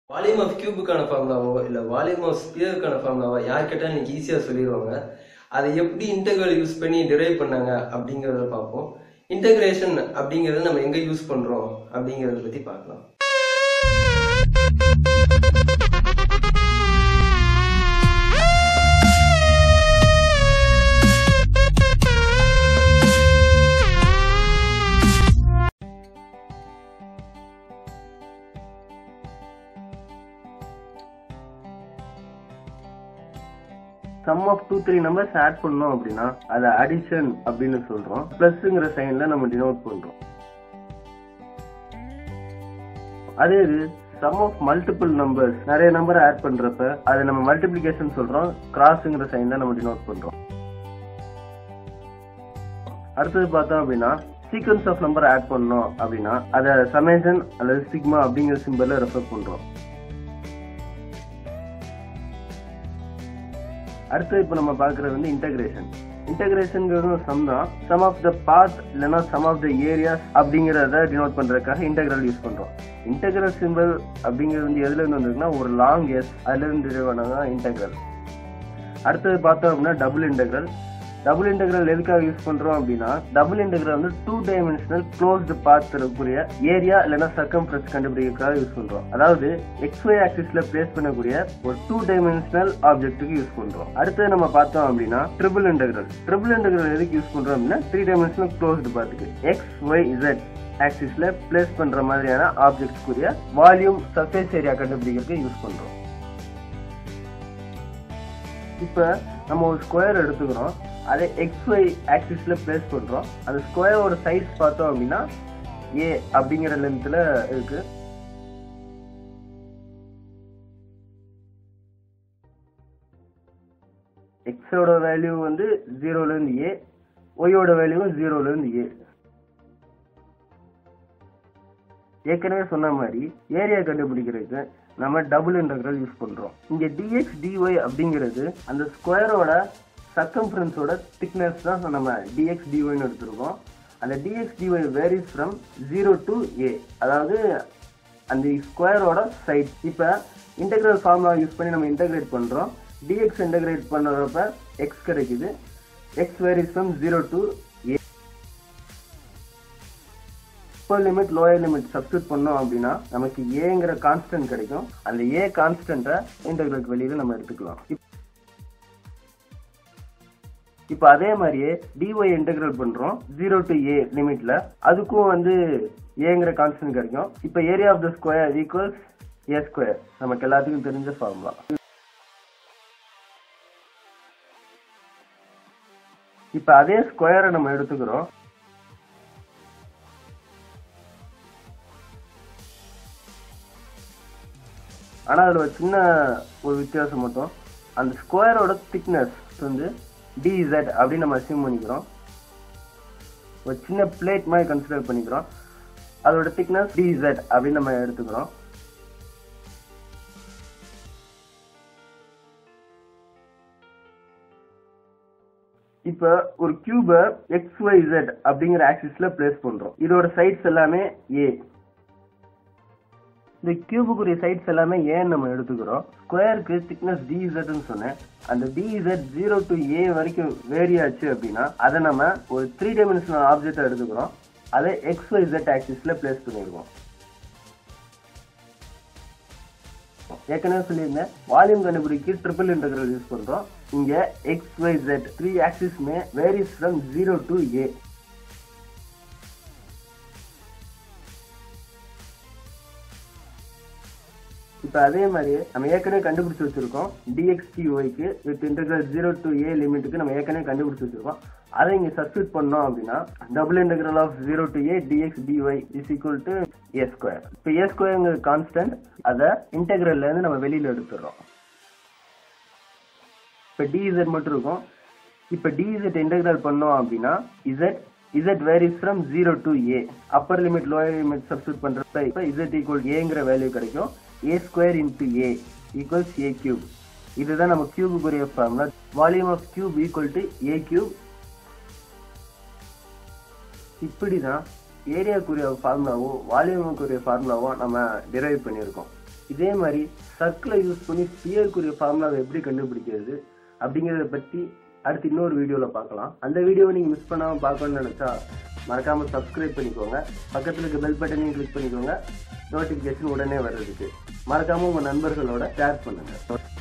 volume of கியூபுக்கான ஃபார்முலாவோ இல்லை volume of ஸ்பியருக்கான ஃபார்முலாவோ யார் கேட்டாலும் இன்னைக்கு ஈஸியாக சொல்லிடுவாங்க அதை எப்படி இன்டெகிரல் யூஸ் பண்ணி டிரைவ் பண்ணாங்க அப்படிங்கிறத பார்ப்போம் இன்டகிரேஷன் அப்படிங்கிறத நம்ம எங்கே யூஸ் பண்ணுறோம் அப்படிங்கிறத பற்றி பார்க்கலாம் sum of two three numbers add பண்ணோம் அப்படின்னா அதை அடிஷன் அப்படின்னு சொல்றோம் பிளஸ்ங்கிற சைன்ல நம்ம டினோட் பண்றோம் அதே இது சம் ஆஃப் மல்டிபிள் நம்பர்ஸ் நிறைய நம்பர் ஆட் பண்றப்ப அதை நம்ம மல்டிபிளிகேஷன் சொல்றோம் கிராஸ்ங்கிற சைன்ல நம்ம டினோட் பண்றோம் அடுத்தது பார்த்தோம் அப்படின்னா சீக்வன்ஸ் ஆஃப் நம்பர் ஆட் பண்ணோம் அப்படின்னா அதை சமேஷன் அல்லது சிக்மா அப்படிங்கிற சிம்பல்ல ரெஃபர் பண்றோம் அடுத்து இப்போ நம்ம பார்க்கறது வந்து இன்டகிரேஷன் இன்டகிரேஷன்ங்கிறது ஒரு சம் தான் சம் ஆஃப் த பாத் இல்லைன்னா சம் ஆஃப் த ஏரியாஸ் அப்படிங்கிறத டினோட் பண்றதுக்காக இன்டகிரல் யூஸ் பண்றோம் இன்டகிரல் சிம்பிள் அப்படிங்கிறது வந்து எதுல இருந்து வந்திருக்குன்னா ஒரு லாங் எஸ் அதுல இருந்து derive ஆனதான் இன்டகிரல் அடுத்தது பார்த்தோம் அப்படின்னா டபுள் இன்டகிரல் டபுள் இன்டகிரல் எதுக்காக யூஸ் பண்றோம் அப்படின்னா டபுள் இன்டகிரல் வந்து டூ டைமென்ஷனல் க்ளோஸ்டு பாத் இருக்கக்கூடிய ஏரியா இல்லைன்னா சர்க்கம்ஃபரன்ஸ் கண்டுபிடிக்கிறதுக்காக யூஸ் பண்றோம் அதாவது எக்ஸ் ஒய் ஆக்சிஸ்ல பிளேஸ் பண்ணக்கூடிய ஒரு டூ டைமென்ஷனல் ஆப்ஜெக்ட்டுக்கு யூஸ் பண்றோம் அடுத்தது நம்ம பார்த்தோம் அப்படின்னா ட்ரிபிள் இன்டகிரல் ட்ரிபிள் இன்டகிரல் எதுக்கு யூஸ் பண்றோம் அப்படின்னா த்ரீ டைமென்ஷனல் க்ளோஸ்டு பாத்துக்கு எக்ஸ் ஒய் இசட் ஆக்சிஸ்ல பிளேஸ் பண்ற மாதிரியான ஆப்ஜெக்ட்ஸ்க்குரிய வால்யூம் சர்ஃபேஸ் ஏரியா கண்டுபிடிக்கிறதுக்கு யூஸ் பண்றோம் இப்ப நம்ம ஒரு ஸ்கொயர் எடுத்துக்கிறோம் அதை எக்ஸ் ஒய் ஆக்சிஸ்ல பிளேஸ் பண்றோம் அந்த ஸ்கொயரோட சைஸ் பார்த்தோம் அப்படின்னா ஏ அப்படிங்கிற லென்த்ல இருக்கு எக்ஸோட வேல்யூ வந்து ஜீரோல இருந்து ஏ ஒய்யோட வேல்யூவும் ஜீரோல இருந்து ஏ ஏற்கனவே சொன்ன மாதிரி ஏரியா கண்டுபிடிக்கிறதுக்கு நம்ம டபுள் இன்டகிரல் யூஸ் பண்றோம் இங்க டிஎக்ஸ் டிஒய் அப்படிங்கிறது அந்த ஸ்கொயரோட சர்க்கம்ஃபரன்ஸோட திக்னஸ் தான் நம்ம டிஎக்ஸ் டிஒய்னு எடுத்திருக்கோம் அந்த d x d y varies from zero to A அதாவது அந்த ஸ்கொயரோட சைட் இப்போ இன்டகிரல் ஃபார்முலா யூஸ் பண்ணி நம்ம இன்டகிரேட் பண்றோம் டிஎக்ஸ் இன்டகிரேட் பண்ணுறப்ப எக்ஸ் கிடைக்குது X varies from zero to A upper limit lower limit substitute பண்ணோம் அப்படின்னா நமக்கு ஏங்கிற கான்ஸ்டன்ட் கிடைக்கும் அந்த ஏ கான்ஸ்டன்ட்டை இன்டகிரலுக்கு வெளியில நம்ம எடுத்துக்கலாம் இப்போ அதே மாதிரியே டிஒய் இன்டகிரல் பண்றோம் ஜீரோ டு ஏ லிமிட்ல அதுக்கும் வந்து ஏங்கிற கான்ஸ்டன்ட் கிடைக்கும் இப்போ area of the square equals A square நமக்கு எல்லாத்துக்கும் தெரிஞ்ச ஃபார்முலா இப்போ அதே ஸ்கொயரை நம்ம எடுத்துக்கிறோம் ஆனா அதுல ஒரு சின்ன ஒரு வித்தியாசம் மட்டும் அந்த ஸ்கொயரோட திக்னஸ் வந்து டிஇசட் அப்படின்னு நம்ம அசியூம் பண்ணிக்கிறோம் ஒரு சின்ன பிளேட் மாதிரி கன்சிடர் பண்ணிக்கிறோம் அதோட திக்னஸ் டிஇசட் அப்படின்னு நம்ம எடுத்துக்கிறோம் இப்ப ஒரு கியூப எக்ஸ் ஒய் இசட் அப்படிங்கிற ஆக்சிஸ்ல பிளேஸ் பண்றோம் இதோட சைட்ஸ் எல்லாமே ஏ இந்த கியூபுக்குரிய சைட்ஸ் எல்லாமே ஏன்னு நம்ம எடுத்துக்கிறோம் ஸ்கொயருக்கு திக்னஸ் டிஇசட்னு சொன்னேன் அந்த டிஇசட் ஜீரோ டு ஏ வரைக்கும் வேரி ஆச்சு அப்படின்னா அதை நம்ம ஒரு த்ரீ டைமென்ஷனல் ஆப்ஜெக்ட் எடுத்துக்கிறோம் அதை எக்ஸ் ஒய் இசட் ஆக்சிஸ்ல பிளேஸ் பண்ணிருக்கோம் ஏற்கனவே சொல்லியிருந்தேன் வால்யூம் கண்டுபிடிக்க ட்ரிபிள் இன்டகிரல் யூஸ் பண்றோம் இங்க எக்ஸ் ஒய் ஜெட் த்ரீ ஆக்சிஸ்மே varies from zero to A இப்போ அதே மாதிரியே நம்ம ஏற்கனவே கண்டுபிடிச்சு வச்சிருக்கோம் டிஎக்ஸ்டி ஒய்க்கு with integral zero to A லிமிட்டுக்கு நம்ம ஏற்கனவே கண்டுபிடிச்சு வச்சிருக்கோம் அதை இங்க சப்ஸ்டியூட் பண்ணோம் அப்படின்னா double integral of zero to A d x d y is equal to A square இப்போ ஏ ஸ்கொயருங்கிற கான்ஸ்டன்ட் அதை இன்டெகிரல்ல இருந்து நம்ம வெளியில எடுத்துடுறோம் இப்போ டிஇசட் மட்டும் இருக்கும் இப்போ டிஇசட் இன்டெகிரல் பண்ணோம் அப்படின்னா Z Z varies from zero to A upper limit lower limit substitute பண்றப்ப இப்போ இசட் ஈக்குவல் ஏங்கிற வேல்யூ கிடைக்கும் A square into A equals A cube இதுதான் நம்ம கியூபுக்குரிய formula volume of cube equal to A cube இப்படி தான் ஏரியாக்குரிய ஃபார்முலாவோ வால்யூமுக்குரிய ஃபார்முலாவோ நம்ம டிரைவ் பண்ணியிருக்கோம் இதே மாதிரி சர்க்கிளை யூஸ் பண்ணி ஸ்பியருக்குரிய ஃபார்முலாவை எப்படி கண்டுபிடிக்கிறது அப்படிங்கிறத பற்றி அடுத்து இன்னொரு வீடியோவில் பார்க்கலாம் அந்த வீடியோவை நீங்கள் மிஸ் பண்ணாமல் பார்க்கணும்னு நினச்சா மறக்காமல் சப்ஸ்கிரைப் பண்ணிக்கோங்க பக்கத்தில் இருக்க பெல் பட்டனையும் கிளிக் பண்ணிக்கோங்க நோட்டிஃபிகேஷன் உடனே வர்றதுக்கு மறக்காமல் உங்கள் நண்பர்களோட ஷேர் பண்ணுங்கள்